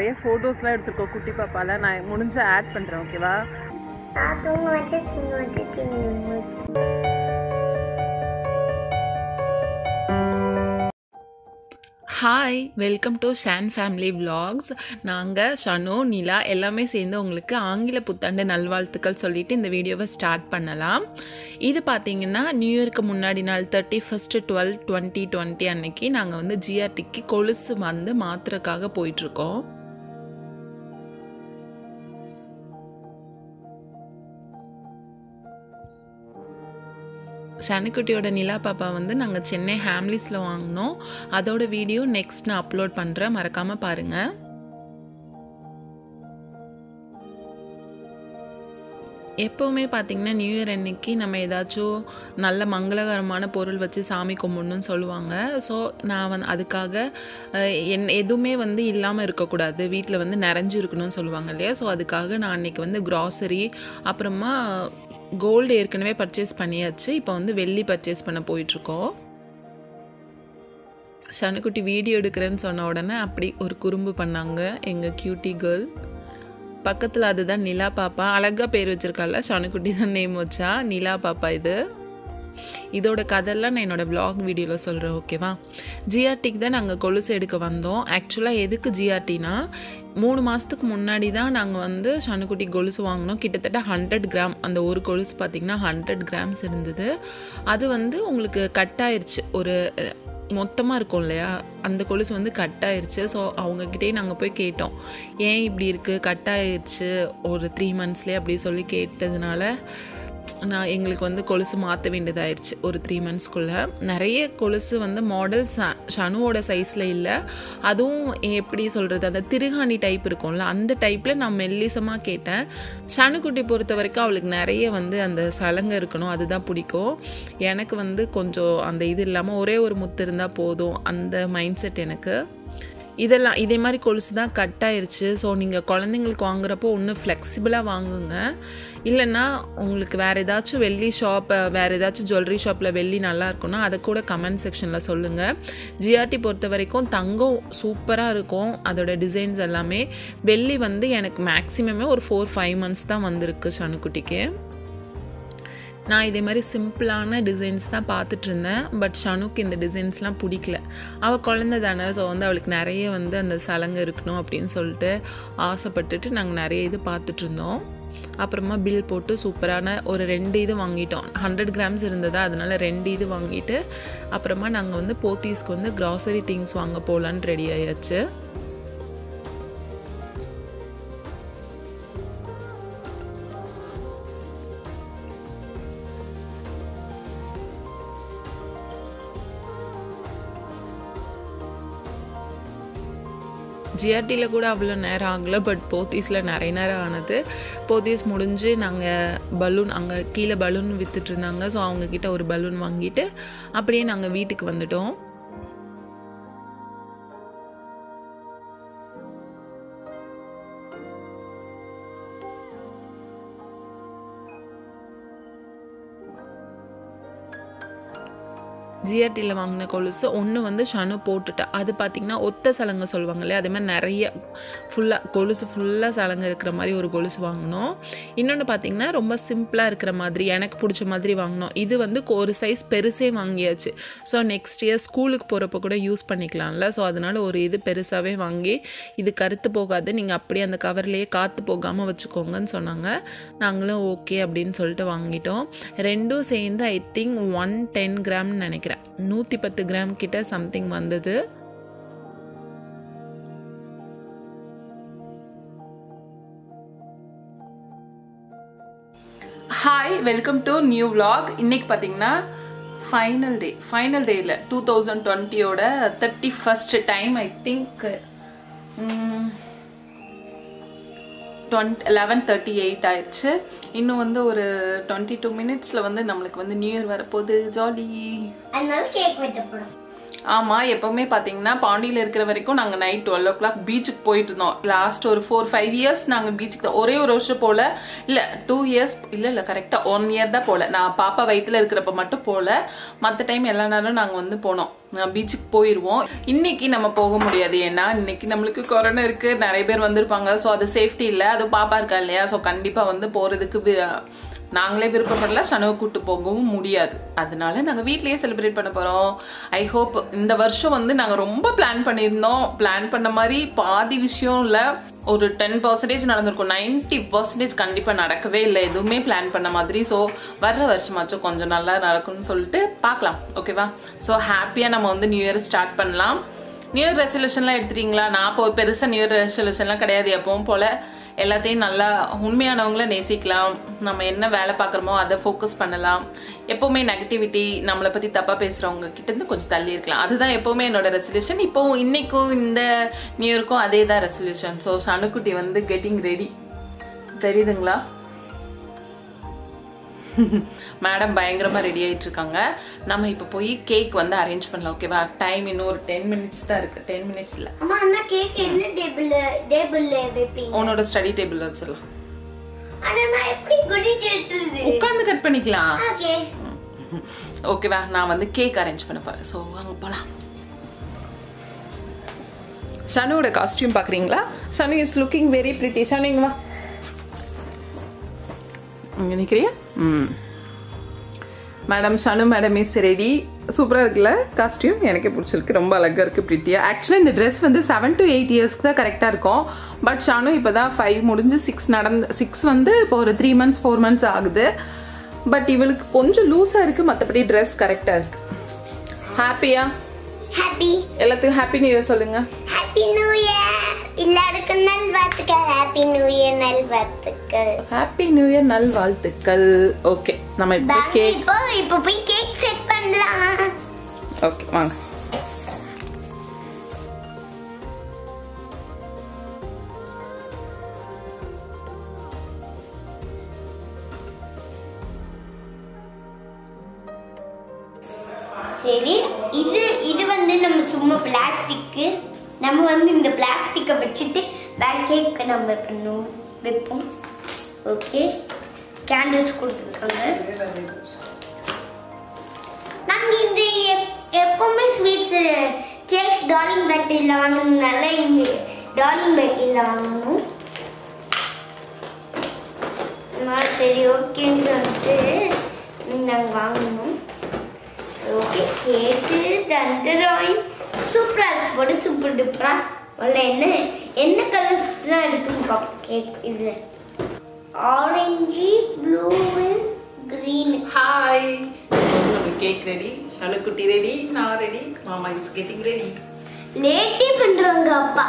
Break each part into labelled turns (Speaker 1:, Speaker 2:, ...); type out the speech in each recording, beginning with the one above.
Speaker 1: நிறைய ஃபோட்டோஸ்லாம் எடுத்துருக்கோம் குட்டி பாப்பால நான் முடிஞ்ச ஆட் பண்ணுறேன் ஓகேவா
Speaker 2: நான் தூங்க வந்து தூங்க வந்து தூங்க
Speaker 3: hi welcome to Shan family vlogs நாங்கள் ஷனு நிலா எல்லாமே சேர்ந்து உங்களுக்கு ஆங்கில புத்தாண்டு நல்வாழ்த்துக்கள் சொல்லிட்டு இந்த வீடியோவை ஸ்டார்ட் பண்ணலாம் இது பார்த்தீங்கன்னா நியூ இயருக்கு முன்னாடி நாள் thirty first twelve twenty twenty அன்னைக்கு நாங்கள் வந்து ஜிஆர்டிக்கு கொலுசு வந்து மாத்துறதுக்காக போயிட்டுருக்கோம் சனிக்குட்டியோட நிலா பாப்பா வந்து நாங்கள் சென்னை ஹேம்லிஸில் வாங்கினோம் அதோட வீடியோ நெக்ஸ்ட் நான் அப்லோட் பண்ணுறேன் மறக்காமல் பாருங்கள் எப்போவுமே பார்த்தீங்கன்னா நியூ இயர் அன்னைக்கு நம்ம ஏதாச்சும் நல்ல மங்களகரமான பொருள் வச்சு சாமி கும்பிடணும்னு சொல்லுவாங்க ஸோ நான் வந்து அதுக்காக அஹ், என் எதுவுமே வந்து இல்லாமல் இருக்கக்கூடாது வீட்டில் வந்து நிறைஞ்சு இருக்கணும்னு சொல்லுவாங்க இல்லையா ஸோ அதுக்காக நான் அன்னைக்கு வந்து க்ராசரி அப்புறமா கோல்டு ஏற்கனவே பர்ச்சேஸ் பண்ணியாச்சு இப்போ வந்து வெள்ளி பர்ச்சேஸ் பண்ண போயிட்டுருக்கோம் சனுக்குட்டி வீடியோ எடுக்கிறேன்னு சொன்ன உடனே அப்படி ஒரு குறும்பு பண்ணாங்க எங்கள் கியூட்டி கேர்ள் பக்கத்தில் அதுதான் நிலா பாப்பா அழகாக பேர் வச்சிருக்கால சனுக்குட்டி தான் நேம் வச்சா நிலா பாப்பா இது இதோட கதையெல்லாம் நான் என்னோடய vlog வீடியோவில் சொல்கிறேன் ஓகேவா ஜிஆர்டிக்கு தான் நாங்கள் கொலுசு எடுக்க வந்தோம் ஆக்சுவலாக எதுக்கு ஜிஆர்டினா மூணு மாதத்துக்கு முன்னாடி தான் நாங்கள் வந்து சனுக்குட்டி கொலுசு வாங்கினோம் கிட்டத்தட்ட ஹண்ட்ரட் கிராம் அந்த ஒரு கொலுசு பார்த்திங்கன்னா ஹண்ட்ரட் கிராம்ஸ் இருந்தது அது வந்து உங்களுக்கு கட் ஆயிருச்சு ஒரு மொத்தமாக இருக்கும் இல்லையா அந்த கொலுசு வந்து கட் ஆயிருச்சு ஸோ அவங்கக்கிட்டே நாங்கள் போய் கேட்டோம் ஏன் இப்படி இருக்குது கட் ஆயிருச்சு ஒரு த்ரீ மந்த்ஸ்லேயே அப்படி சொல்லி கேட்டதுனால நான் எங்களுக்கு வந்து கொலுசு மாற்ற வேண்டியதாயிருச்சு ஒரு த்ரீ மந்த்ஸ்க்குள்ளே நிறைய கொலுசு வந்து மாடல் ஷனுவோட சைஸில் இல்லை அதுவும் எப்படி சொல்கிறது அந்த திருகாணி டைப் இருக்கும்ல அந்த டைப்பில் நான் மெல்லிசமாக கேட்டேன் ஷனுக்குட்டி பொறுத்த வரைக்கும் அவளுக்கு நிறைய வந்து அந்த சலங்கை இருக்கணும் அதுதான் பிடிக்கும் எனக்கு வந்து கொஞ்சம் அந்த இது இல்லாமல் ஒரே ஒரு முத்து இருந்தால் போதும் அந்த மைண்ட் செட் எனக்கு இதெல்லாம் இதே மாதிரி கொலுசு தான் கட் ஆயிருச்சு ஸோ நீங்கள் குழந்தைங்களுக்கு வாங்குறப்போ ஒன்று ஃப்ளெக்சிபிளாக வாங்குங்க இல்லைன்னா உங்களுக்கு வேறு ஏதாச்சும் வெள்ளி ஷாப் வேறு ஏதாச்சும் ஜுவல்லரி ஷாப்பில் வெள்ளி நல்லா இருக்கும்னா அதை கூட கமெண்ட் செக்ஷனில் சொல்லுங்கள் ஜிஆர்டி பொறுத்த வரைக்கும் தங்கம் சூப்பராக இருக்கும் அதோட டிசைன்ஸ் எல்லாமே வெள்ளி வந்து எனக்கு மேக்ஸிமமே ஒரு ஃபோர் ஃபைவ் மந்த்ஸ் தான் வந்திருக்கு சனுக்குட்டிக்கு நான் இதே மாதிரி சிம்பிளான டிசைன்ஸ் தான் பார்த்துட்டு இருந்தேன் பட் ஷனுக்கு இந்த டிசைன்ஸ்லாம் பிடிக்கல அவள் குழந்தை தானே ஸோ வந்து அவளுக்கு நிறைய வந்து அந்த சலங்கை இருக்கணும் அப்படின்னு சொல்லிட்டு ஆசைப்பட்டுட்டு நாங்கள் நிறைய இது பார்த்துட்டு இருந்தோம் அப்புறமா பில் போட்டு சூப்பரான ஒரு ரெண்டு இது வாங்கிட்டோம் ஹண்ட்ரட் கிராம்ஸ் இருந்ததா அதனால ரெண்டு இது வாங்கிட்டு அப்புறமா நாங்கள் வந்து போத்தீஸ்க்கு வந்து கிராசரி திங்ஸ் வாங்க போகலான்னு ரெடி ஆயாச்சு ஜிஆர்டியில் கூட அவ்வளோ நேரம் ஆகலை பட் போத்தீஸில் நிறைய நேரம் ஆனது போத்தீஸ் முடிஞ்சு நாங்கள் பலூன் அங்கே கீழே பலூன் வித்துட்டு இருந்தாங்க ஸோ அவங்கக்கிட்ட ஒரு பலூன் வாங்கிட்டு அப்படியே நாங்கள் வீட்டுக்கு வந்துட்டோம் ஜிஆர்டியில் வாங்கின கொலுசு ஒன்று வந்து ஷனு போட்டுட்டா அது பார்த்திங்கன்னா ஒத்த சலங்கை சொல்லுவாங்க இல்லையா அதே மாதிரி நிறைய ஃபுல்லாக கொலுசு ஃபுல்லாக சலங்கை இருக்கிற மாதிரி ஒரு கொலுசு வாங்கினோம் இன்னொன்று பார்த்திங்கன்னா ரொம்ப சிம்பிளாக இருக்கிற மாதிரி எனக்கு பிடிச்ச மாதிரி வாங்கினோம் இது வந்து ஒரு சைஸ் பெருசே வாங்கியாச்சு ஸோ நெக்ஸ்ட் இயர் ஸ்கூலுக்கு போகிறப்ப கூட யூஸ் பண்ணிக்கலாம்ல ஸோ அதனால் ஒரு இது பெருசாகவே வாங்கி இது கருத்து போகாது நீங்கள் அப்படியே அந்த கவர்லேயே காற்று போகாமல் வச்சுக்கோங்கன்னு சொன்னாங்க நாங்களும் ஓகே அப்படின்னு சொல்லிட்டு வாங்கிட்டோம் ரெண்டும் சேர்ந்து ஐ திங்க் ஒன் டென் கிராம்னு நினைக்கிறேன் நூற்றி பத்து கிராம் கிட்ட சம்திங் வந்தது
Speaker 1: hi welcome to new vlog இன்னைக்கு பார்த்தீங்கன்னா ஃபைனல் டே ஃபைனல் டே இல்லை டூ தௌசண்ட் டுவெண்ட்டியோட thirty first time I think twenty eleven thirty eight ஆயிடுச்சு இன்னும் வந்து ஒரு டுவெண்ட்டி டூ மினிட்ஸில் வந்து நம்மளுக்கு வந்து நியூ இயர் வரப்போகுது ஜாலி
Speaker 2: அதனால கேக் வெட்டப்படும்
Speaker 1: ஆமாம் எப்போவுமே பார்த்தீங்கன்னா பாண்டியில் இருக்கிற வரைக்கும் நாங்கள் நைட் டுவெல் ஓ கிளாக் பீச்சுக்கு போயிட்டு இருந்தோம் லாஸ்ட் ஒரு ஃபோர் ஃபைவ் இயர்ஸ் நாங்கள் பீச்சுக்கு தான் ஒரே ஒரு வருஷம் போல இல்லை டூ இயர்ஸ் இல்லை இல்லை கரெக்டாக ஒன் இயர் தான் போல நான் பாப்பா வயித்துல இருக்கிறப்ப மட்டும் போல மற்ற டைம் எல்லா நேரம் நாங்கள் வந்து போனோம் பீச்சுக்கு போயிடுவோம் இன்னைக்கு நம்ம போக முடியாது ஏன்னா இன்னைக்கு நம்மளுக்கு கொரோனா இருக்கு நிறைய பேர் வந்திருப்பாங்க ஸோ அது சேஃப்டி இல்லை அது பாப்பா இருக்கா இல்லையா ஸோ கண்டிப்பாக வந்து போகிறதுக்கு நாங்களே விருப்பப்படல சனவை கூட்டு போகவும் முடியாது அதனால நாங்கள் வீட்லயே செலிப்ரேட் பண்ண போகிறோம் ஐ ஹோப் இந்த வருஷம் வந்து நாங்கள் ரொம்ப பிளான் பண்ணியிருந்தோம் பிளான் பண்ண மாதிரி பாதி விஷயம் இல்லை ஒரு டென் பர்சன்டேஜ் நடந்திருக்கும் நைன்டி பர்சன்டேஜ் கண்டிப்பாக நடக்கவே இல்லை எதுவுமே பிளான் பண்ண மாதிரி ஸோ வர்ற வருஷமாச்சும் கொஞ்சம் நல்லா நடக்கும்னு சொல்லிட்டு பார்க்கலாம் ஓகேவா ஸோ ஹாப்பியாக நம்ம வந்து நியூ இயர் ஸ்டார்ட் பண்ணலாம் நியூ இயர் ரெசல்யூஷன்லாம் எடுத்துட்டீங்களா நான் இப்போ பெருசாக நியூ இயர் ரெசல்யூஷன்லாம் கிடையாது எப்பவும் போல் எல்லாத்தையும் நல்லா உண்மையானவங்கள நேசிக்கலாம் நம்ம என்ன வேலை பார்க்குறோமோ அதை ஃபோக்கஸ் பண்ணலாம் எப்போவுமே நெகட்டிவிட்டி நம்மளை பற்றி தப்பாக பேசுகிறவங்க கிட்டேருந்து கொஞ்சம் தள்ளி இருக்கலாம் அதுதான் எப்போவுமே என்னோட ரெசல்யூஷன் இப்போ இன்னைக்கும் இந்த நியூ இயருக்கும் அதே தான் ரெசல்யூஷன் ஸோ சனுக்குட்டி வந்து கெட்டிங் ரெடி தெரியுதுங்களா மேடம் பயங்கரமாக ரெடி ஆயிட்டு இருக்காங்க நம்ம இப்போ போய் கேக் வந்து அரேஞ்ச் பண்ணலாம் ஓகேவா டைம் இன்னும் ஒரு டென் மினிட்ஸ் தான் இருக்கு டென் மினிட்ஸ் இல்லை
Speaker 2: அம்மா அண்ணா கேக் என்ன டேபிள் டேபிள்ல வைப்பீங்க
Speaker 1: உன்னோட ஸ்டடி டேபிள் வச்சிடலாம்
Speaker 2: ஆனா நான் எப்படி குடிச்சு எடுத்துருது
Speaker 1: உட்காந்து கட் பண்ணிக்கலாம்
Speaker 2: ஓகே
Speaker 1: ஓகேவா நான் வந்து கேக் அரேஞ்ச் பண்ண போறேன் ஸோ வாங்க போகலாம் சனுவோட காஸ்டியூம் பார்க்குறீங்களா Sanu is looking very pretty Sanu இங்க வா இங்கே நிற்கிறியா ம் madam Sanu madam is ready சூப்பராக இருக்குல்ல காஸ்டியூம் எனக்கே பிடிச்சிருக்கு ரொம்ப அழகாக இருக்குது ப்ரிட்டியாக ஆக்சுவலாக இந்த ட்ரெஸ் வந்து செவன் டு எயிட் இயர்ஸ்க்கு தான் கரெக்டாக இருக்கும் பட் ஷானு இப்போ தான் ஃபைவ் முடிஞ்சு சிக்ஸ் நடந்து சிக்ஸ் வந்து இப்போ ஒரு த்ரீ மந்த்ஸ் ஃபோர் மந்த்ஸ் ஆகுது பட் இவளுக்கு கொஞ்சம் லூஸாக இருக்குது மற்றபடி ட்ரெஸ் கரெக்டாக இருக்குது ஹாப்பியா
Speaker 2: ஹாப்பி
Speaker 1: எல்லாத்துக்கும் ஹாப்பி நியூ இயர் சொல்லுங்கள்
Speaker 2: ஹாப்பி நியூ இயர் எல்லாருக்கும் நல்வாழ்த்துக்கள் ஹாப்பி நியூ இயர் நல்வாழ்த்துக்கள்
Speaker 1: ஹாப்பி நியூ இயர் நல் வாழ்த்துக்கள் ஓகே நம்ம இப்போ
Speaker 2: வாங்க
Speaker 1: கேக்
Speaker 2: இப்போ இப்போ போய் கேக் செட் பண்ணலாம்
Speaker 1: ஓகே வாங்க
Speaker 2: சரி இது இது வந்து நம்ம சும்மா பிளாஸ்டிக்கு நம்ம வந்து இந்த பிளாஸ்டிக்கை வச்சுட்டு வேற கேக் நம்ம பண்ணுவோம் வைப்போம் ஓகே கேண்டில்ஸ் கொடுத்துருக்காங்க நாங்கள் இந்த எப்- எப்பவுமே ஸ்வீட்ஸ் கேக் டார்லிங் பேக்கரியில் வாங்கினதுனால இங்கே டார்லிங் பேக்கரியில் வாங்கணும் நான் சரி ஓகேன்னு சொல்லிட்டு நாங்கள் வாங்கணும் ஓகே கேக்கு தண்டராய் சூப்பராக இருக்கு போட்டு சூப்பர் டூப்பரா உள்ள என்ன என்ன கலர்ஸ் தான் இருக்குன்னு பார்ப்போம் கேக் இதில் ஆரஞ்சு ப்ளூ க்ரீன்
Speaker 1: ஹாய் நம்ம கேக் ரெடி சனுக்குட்டி ரெடி நான் ரெடி மாமா இஸ் கெட்டிங் ரெடி
Speaker 2: லேட்டே பண்ணுறாங்க அப்பா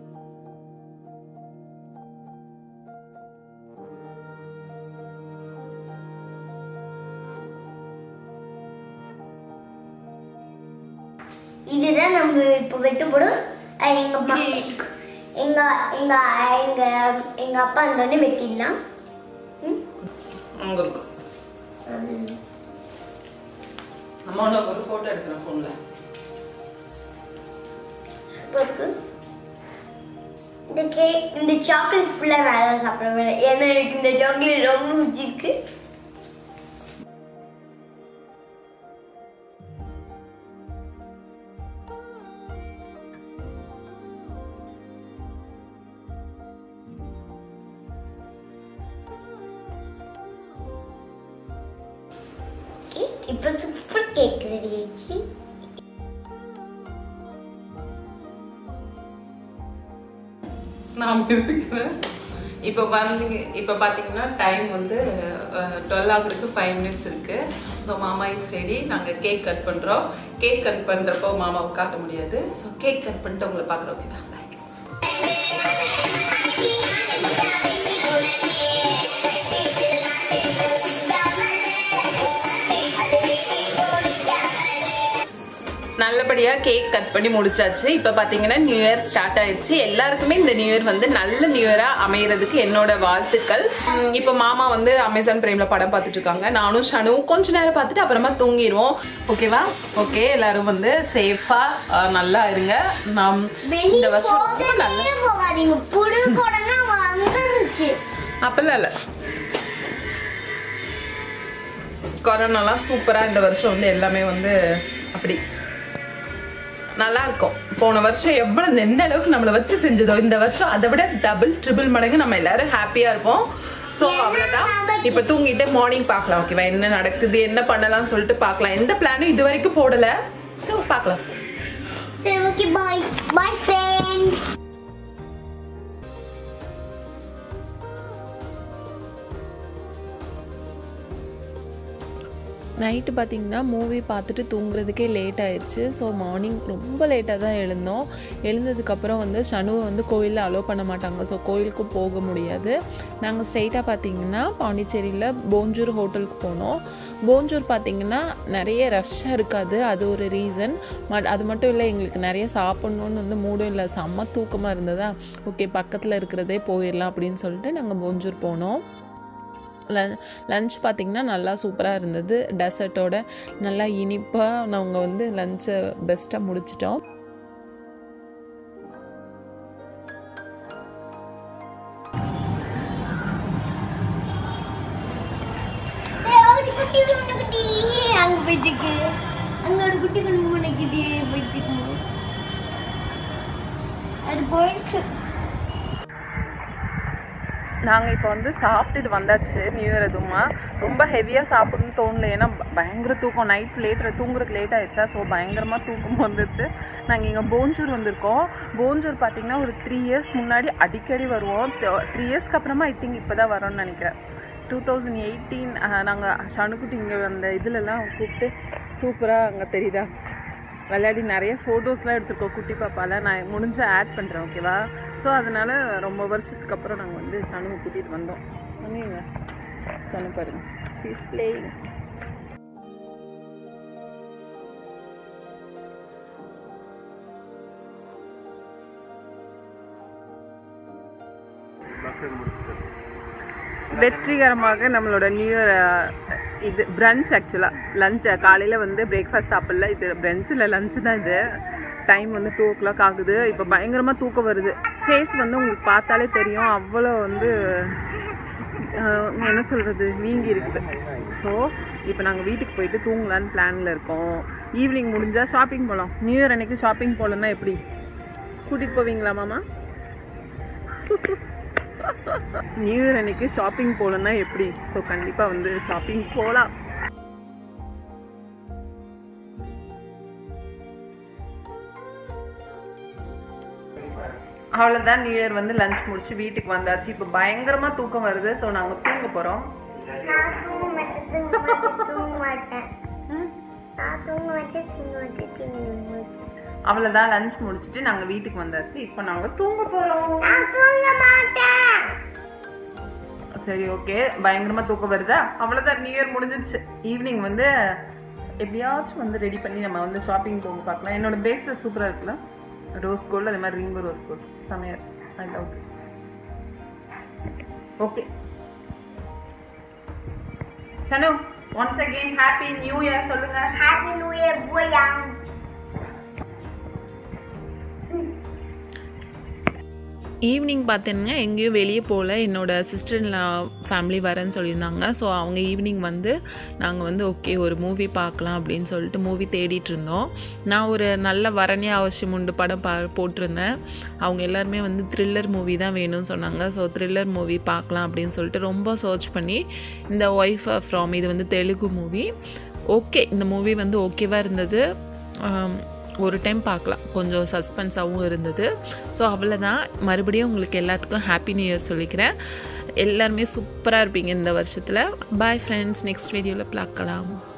Speaker 2: இதுதான் நம்ம இப்போ வெட்டு போடும் அஹ் எங்க அம்மா
Speaker 1: கேக்
Speaker 2: எங்க எங்க எங்க எங்க அப்பா அந்த வெட்டிடலாம் ம்?
Speaker 1: உங்களுக்கு அம்மா உனக்கு ஒரு ஃபோட்டோ எடுக்கிறேன் ஃபோனில்
Speaker 2: சூப்பரா இருக்கு. இந்த கேக் இந்த சாக்லேட் ஃபுல்லாக நான் தான் சாப்பிடுவேன் ஏன்னா எனக்கு இந்த சாக்லேட் ரொம்ப பிடிச்சிருக்கு Okay, இப்போ சூப்பர் கேக் ரெடி ஆயிடுச்சு
Speaker 1: நான் இருக்கிறேன் இப்போ வந்து இப்போ பார்த்தீங்கன்னா டைம் வந்து டுவெல் ஆகுறதுக்கு ஃபைவ் மினிட்ஸ் இருக்கு ஸோ மாமா இஸ் ரெடி நாங்கள் கேக் கட் பண்ணுறோம் கேக் கட் பண்ணுறப்போ மாமாவை காட்ட முடியாது ஸோ கேக் கட் பண்ணிட்டு உங்களை பார்க்குறோம் ஓகேவா பாய் நல்லபடியாக கேக் கட் பண்ணி முடிச்சாச்சு இப்போ பார்த்தீங்கன்னா நியூ இயர் ஸ்டார்ட் ஆயிடுச்சு எல்லாருக்குமே இந்த நியூ இயர் வந்து நல்ல நியூ இயராக அமையறதுக்கு என்னோட வாழ்த்துக்கள் உம், இப்போ மாமா வந்து அமேசான் பிரைமில் படம் பார்த்துட்டு இருக்காங்க நானும் ஷனுவும் கொஞ்ச நேரம் பார்த்துட்டு அப்புறமா தூங்கிடுவோம் ஓகேவா ஓகே எல்லாரும் வந்து சேஃபாக நல்லா இருங்க நாம் இந்த வருஷம் ரொம்ப நல்ல
Speaker 2: வெளியே போகாதீங்க புடு கொடனா வந்துருச்சு
Speaker 1: அப்பெல்லாம் இல்லை கொரோனாலாம் சூப்பராக இந்த வருஷம் வந்து எல்லாமே வந்து அப்படி நல்லா இருக்கும் போன வருஷம் எவ்வளவு எந்த அளவுக்கு நம்மளை வச்சு செஞ்சதோ இந்த வருஷம் அதை விட டபுள் ட்ரிபிள் மடங்கு நம்ம எல்லாரும் ஹாப்பியா இருப்போம் ஸோ அவ்வளோதான் இப்போ தூங்கிட்டு மார்னிங் பார்க்கலாம் ஓகேவா என்ன நடக்குது என்ன பண்ணலாம்னு சொல்லிட்டு பார்க்கலாம் எந்த பிளானும் இது வரைக்கும் போடல ஸோ பார்க்கலாம்
Speaker 2: சரி okay bye bye friends
Speaker 3: night பார்த்திங்கன்னா மூவி பார்த்துட்டு தூங்குறதுக்கே லேட் ஆயிடுச்சு ஸோ மார்னிங் ரொம்ப லேட்டாக தான் எழுந்தோம் எழுந்ததுக்கப்புறம் வந்து ஷனுவை வந்து கோயிலில் அலோவ் பண்ண மாட்டாங்க ஸோ கோயிலுக்கும் போக முடியாது நாங்கள் ஸ்ட்ரைட்டாக பார்த்தீங்கன்னா பாண்டிச்சேரியில் போஞ்சூர் ஹோட்டலுக்கு போனோம் போஞ்சூர் பார்த்திங்கன்னா நிறைய ரஷ்ஷாக இருக்காது அது ஒரு ரீசன் மட் அது மட்டும் இல்லை எங்களுக்கு நிறைய சாப்பிட்ணுன்னு வந்து மூடும் இல்லை செம்ம தூக்கமாக இருந்ததா ஓகே பக்கத்தில் இருக்கிறதே போயிடலாம் அப்படின்னு சொல்லிட்டு நாங்கள் போஞ்சூர் போனோம் லன் லஞ்ச் பார்த்திங்கன்னா நல்லா சூப்பராக இருந்தது டெசர்ட்டோட நல்லா இனிப்பாக நாங்கள் வந்து லஞ்சை பெஸ்ட்டாக முடிச்சிட்டோம்
Speaker 2: ஒரு குட்டி குட்டி குட்டி அங்க போயிட்டு அங்க ஒரு குட்டி குட்டி மூணு குட்டி போயிட்டு அது போயிடுச்சு
Speaker 1: நாங்கள் இப்போ வந்து சாப்பிட்டுட்டு வந்தாச்சு நியூ இயர் எதுவுமா ரொம்ப ஹெவியாக சாப்பிடணும்னு தோணல ஏன்னா ப- பயங்கர தூக்கம் நைட் லேட் தூங்குறதுக்கு லேட் ஆயிடுச்சா ஸோ பயங்கரமாக தூக்கம் வந்துச்சு நாங்கள் இங்கே போஞ்சூர் வந்திருக்கோம் போஞ்சூர் பார்த்தீங்கன்னா ஒரு த்ரீ இயர்ஸ் முன்னாடி அடிக்கடி வருவோம் த்ரீ இயர்ஸ்க்கு அப்புறமா ஐ திங்க் இப்போ தான் வரோம்னு நினைக்கிறேன் டூ தௌசண்ட் எயிட்டீன் நாங்கள் சனுக்குட்டி இங்கே அந்த இதுலலாம் கூப்பிட்டு சூப்பராக அங்கே தெரியுதா விளையாடி நிறைய ஃபோட்டோஸ்லாம் எடுத்திருக்கோம் குட்டி பாப்பால நான் முடிஞ்ச ஆட் பண்ணுறேன் ஓகேவா ஸோ அதனால ரொம்ப வருஷத்துக்கு அப்புறம் நாங்கள் வந்து சனுவை கூட்டிகிட்டு வந்தோம் பண்ணிங்க சனு பாருங்க ஷீஸ் பிளேயிங் வெற்றிகரமாக நம்மளோட நியூ இயர் இது பிரஞ்ச் ஆக்சுவலாக லஞ்ச் காலையில் வந்து பிரேக்ஃபாஸ்ட் சாப்பிடல இது பிரஞ்ச் இல்லை லஞ்சு தான் இது டைம் வந்து டூ ஓ கிளாக் ஆகுது இப்போ பயங்கரமாக தூக்கம் வருது ஃபேஸ் வந்து உங்களுக்கு பார்த்தாலே தெரியும் அவ்வளோ வந்து ஆஹ், என்ன சொல்கிறது வீங்கி இருக்குது ஸோ இப்போ நாங்கள் வீட்டுக்கு போயிட்டு தூங்கலான்னு பிளானில் இருக்கோம் ஈவினிங் முடிஞ்சால் ஷாப்பிங் போகலாம் நியூ இயர் அன்னைக்கு ஷாப்பிங் போகலன்னா எப்படி கூட்டிகிட்டு போவீங்களா மாமா நியூ இயர் அன்னைக்கு ஷாப்பிங் போகலன்னா எப்படி ஸோ கண்டிப்பாக வந்து ஷாப்பிங் போகலாம் அவ்வளோதான் நியூ இயர் வந்து லஞ்ச் முடிச்சு வீட்டுக்கு வந்தாச்சு இப்போ பயங்கரமாக தூக்கம் வருது ஸோ நாங்கள் தூங்க போகிறோம்
Speaker 2: நான் தூங்க மாட்டேன் தூங்க மாட்டேன் தூங்க மாட்டேன் நான் தூங்க மாட்டேன் தூங்க மாட்டேன் தூங்க மாட்டேன்
Speaker 1: அவ்வளோதான் லஞ்ச் முடிச்சுட்டு நாங்கள் வீட்டுக்கு வந்தாச்சு இப்போ நாங்கள் தூங்க போகிறோம்
Speaker 2: நான் தூங்க மாட்டேன்
Speaker 1: சரி ஓகே பயங்கரமாக தூக்கம் வருதா அவ்வளோதான் நியூ இயர் முடிஞ்சிருச்சு ஈவினிங் வந்து எப்படியாச்சும் வந்து ரெடி பண்ணி நம்ம வந்து ஷாப்பிங் போக பார்க்கலாம் என்னோட பேஸில் சூப்பராக இருக்குல்ல ரோஸ் கோல்டு அதே மாதிரி ரிங்கு ரோஸ் கோல்டு செமையா I love this okay Shanu once again happy new year சொல்லுங்க
Speaker 2: ஹாப்பி நியூ இயர் போயா
Speaker 3: ஈவினிங் பார்த்தீங்கன்னா எங்கேயும் வெளியே போகல என்னோட சிஸ்டர் ஃபேமிலி வரேன்னு சொல்லியிருந்தாங்க ஸோ அவங்க ஈவினிங் வந்து நாங்கள் வந்து ஓகே ஒரு மூவி பார்க்கலாம் அப்படின்னு சொல்லிட்டு மூவி தேடிட்டு இருந்தோம் நான் ஒரு நல்ல வரனே அவசியம் உண்டு படம் பா போட்டிருந்தேன் அவங்க எல்லாருமே வந்து த்ரில்லர் மூவி தான் வேணும்னு சொன்னாங்க ஸோ த்ரில்லர் மூவி பார்க்கலாம் அப்படின்னு சொல்லிட்டு ரொம்ப சர்ச் பண்ணி இந்த ஒய்ஃப் ஃப்ராம் இது வந்து தெலுங்கு மூவி ஓகே இந்த மூவி வந்து ஓகேவாக இருந்தது ஆம், ஒரு டைம் பார்க்கலாம் கொஞ்சம் சஸ்பென்ஸாகவும் இருந்தது ஸோ அவ்வளோதான் மறுபடியும் உங்களுக்கு எல்லாத்துக்கும் ஹாப்பி நியூ இயர் சொல்லிக்கிறேன் எல்லாருமே சூப்பராக இருப்பீங்க இந்த வருஷத்தில் பாய் ஃப்ரெண்ட்ஸ் நெக்ஸ்ட் வீடியோவில் பார்க்கலாம்